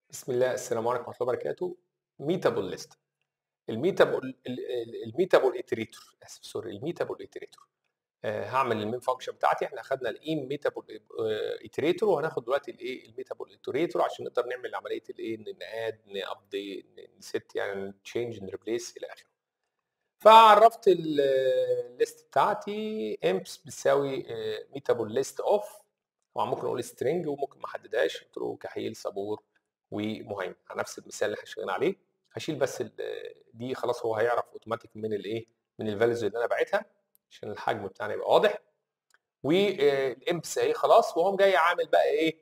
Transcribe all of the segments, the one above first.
بسم الله السلام عليكم ورحمه الله وبركاته ميتابول ليست الميتابول الميتابول اتريتور اسف سوري الميتابول اتريتور هعمل المين فانكشن بتاعتي احنا اخذنا الايم ميتابول اتريتور وهناخد دلوقتي الايه الميتابول اتريتور عشان نقدر نعمل عمليه الايه ناد نابدي نست يعني تشينج نريبليس الى اخره فعرفت الليست بتاعتي امبس بتساوي ميتابول ليست اوف طبعا ممكن اقول سترينج وممكن ما احددهاش قلت له كحيل صبور ومهيمن على نفس المثال اللي احنا شغالين عليه هشيل بس دي خلاص هو هيعرف اوتوماتيك من الايه من الفاليوز اللي انا باعتها عشان الحجم بتاعنا يبقى واضح والامبس اهي خلاص وهو جاي عامل بقى ايه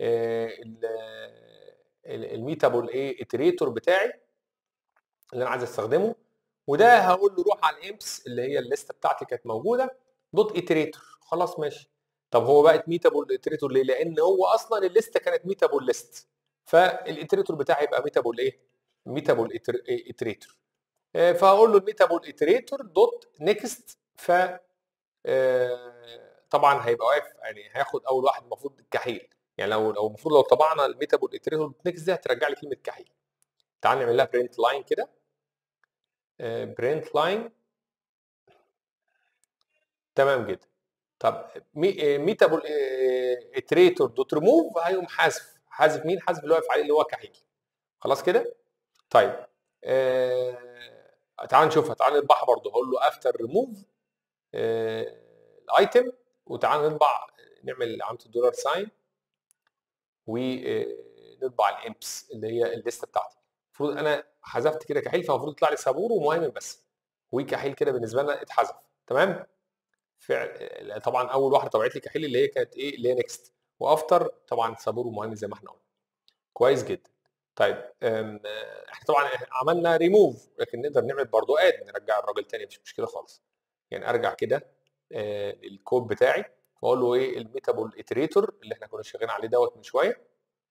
الميتابول ايه اتريتور بتاعي اللي انا عايز استخدمه وده هقول له روح على الامبس اللي هي الليسته بتاعتي كانت موجوده دوت اتريتور خلاص ماشي طب هو بقت ميتابول اتريتور ليه؟ لان هو اصلا الليسته كانت ميتابول ليست فالاتريتور بتاعي يبقى ميتابول ايه؟ ميتابول اتريتور فهقول له الميتابول اتريتور دوت نيكست ف طبعا هيبقى واقف يعني هياخد اول واحد المفروض كحيل يعني لو لو المفروض لو طبعنا الميتابول اتريتور دوت نيكست دي هترجع لي كلمه كحيل تعال نعمل لها برنت لاين كده برنت لاين تمام جدا طب ميتابول اتريتور دوت ريموف هيقوم حذف حذف مين حذف اللي واقف عليه اللي هو كحيل خلاص كده طيب آه... تعال نشوفها تعال نطبعها برضه هقول له افتر ريموف الايتم وتعال نطبع نعمل علامه الدولار ساين ونطبع الامبس اللي هي الليسته بتاعتي المفروض انا حذفت كده كحيل فالمفروض يطلع لي صابور ومهيمن بس وكحيل كده بالنسبه لنا اتحذف تمام فعل طبعا اول واحده طبعت لي كحيل اللي هي كانت ايه اللي هي نيكست وافتر طبعا صابور ومهيمن زي ما احنا قلنا كويس جدا طيب احنا طبعا عملنا ريموف لكن نقدر نعمل برضو اد نرجع الراجل تاني مش مشكله خالص يعني ارجع كده آه الكود بتاعي واقول له ايه الميتابول اتريتور اللي احنا كنا شغالين عليه دوت من شويه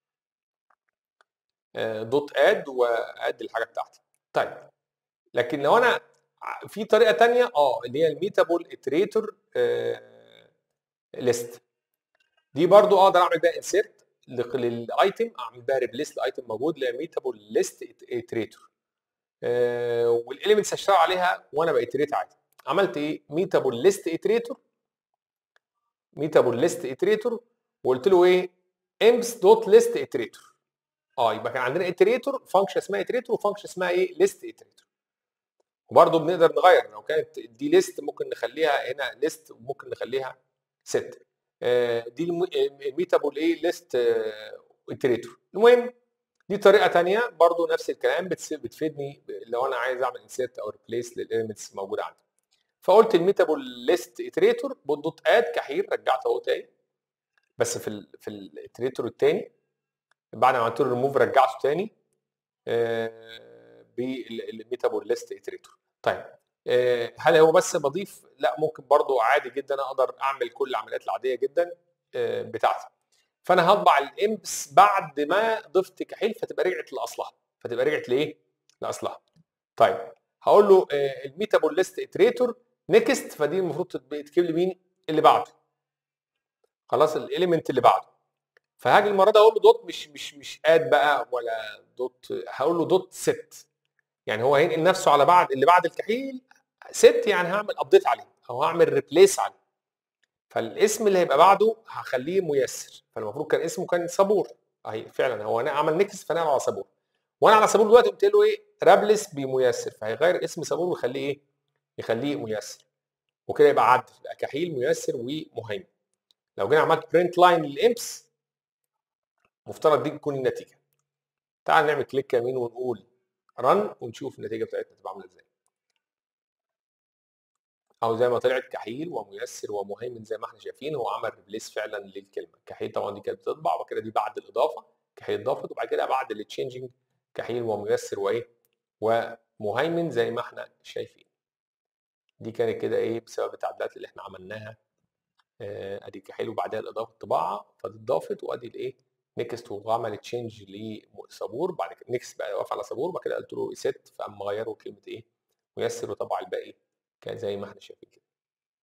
آه دوت اد واد الحاجه بتاعتي طيب لكن لو انا في طريقه تانية اه اللي هي الميتابول اتريتور آه ليست دي برضو اقدر اعمل بيها انسيرت للايتم اعمل بقى ريبليس لايتم موجود اللي هي ميتابول ليست اتريتور أه والاليمنتس هشتغل عليها وانا باتريت عادي عملت ايه ميتابول ليست اتريتور ميتابول ليست اتريتور وقلت له ايه امبس دوت ليست اتريتور اه يبقى كان عندنا اتريتور فانكشن اسمها اتريتور وفانكشن اسمها ايه ليست اتريتور وبرضه بنقدر نغير لو كانت دي ليست ممكن نخليها هنا ليست وممكن نخليها ست دي الميتابول ايه ليست اتريتور المهم دي طريقه ثانيه برضو نفس الكلام بتفيدني لو انا عايز اعمل انسيرت او ريبليس للاليمنتس موجوده عندي فقلت الميتابول ليست اتريتور دوت اد كحيل رجعته اهو تاني بس في ال في الاتريتور الثاني بعد ما عملت له ريموف رجعته تاني بالميتابول ليست اتريتور طيب هل هو بس بضيف لا ممكن برضو عادي جدا اقدر اعمل كل العمليات العاديه جدا بتاعتي فانا هطبع الامبس بعد ما ضفت كحيل فتبقى رجعت لاصلها فتبقى رجعت لايه لاصلها طيب هقول له الميتابول ليست اتريتور نيكست فدي المفروض تكتب لي مين اللي بعده خلاص الاليمنت اللي بعده فهاجي المره دي اقول له دوت مش مش مش اد بقى ولا دوت هقول له دوت ست يعني هو هينقل نفسه على بعد اللي بعد الكحيل ست يعني هعمل ابديت عليه او هعمل ريبليس عليه فالاسم اللي هيبقى بعده هخليه ميسر فالمفروض كان اسمه كان صبور اهي فعلا هو انا عمل نكس فنقل على صبور وانا على صبور دلوقتي قلت له ايه رابلس بميسر فهيغير اسم صبور ويخليه ايه يخليه ميسر وكده يبقى عدل يبقى كحيل ميسر ومهيمن لو جينا عملت برنت لاين للامبس مفترض دي تكون النتيجه تعال نعمل كليك يمين ونقول رن ونشوف النتيجه بتاعتنا تبقى عامله ازاي او زي ما طلعت كحيل وميسر ومهيمن زي ما احنا شايفين هو عمل ريبليس فعلا للكلمه كحيل طبعا دي كانت بتطبع وبعد كده دي بعد الاضافه كحيل ضافت وبعد كده بعد التشينجنج كحيل وميسر وايه ومهيمن زي ما احنا شايفين دي كانت كده ايه بسبب التعديلات اللي احنا عملناها آه ادي كحيل وبعدها الاضافه الطباعه فدي اتضافت وادي الايه نيكست وعمل تشينج لصابور بعد كده نيكست بقى واقف على صابور بعد كده قلت له ست فقام مغيره كلمه ايه ميسر وطبع الباقي كان زي ما احنا شايفين كده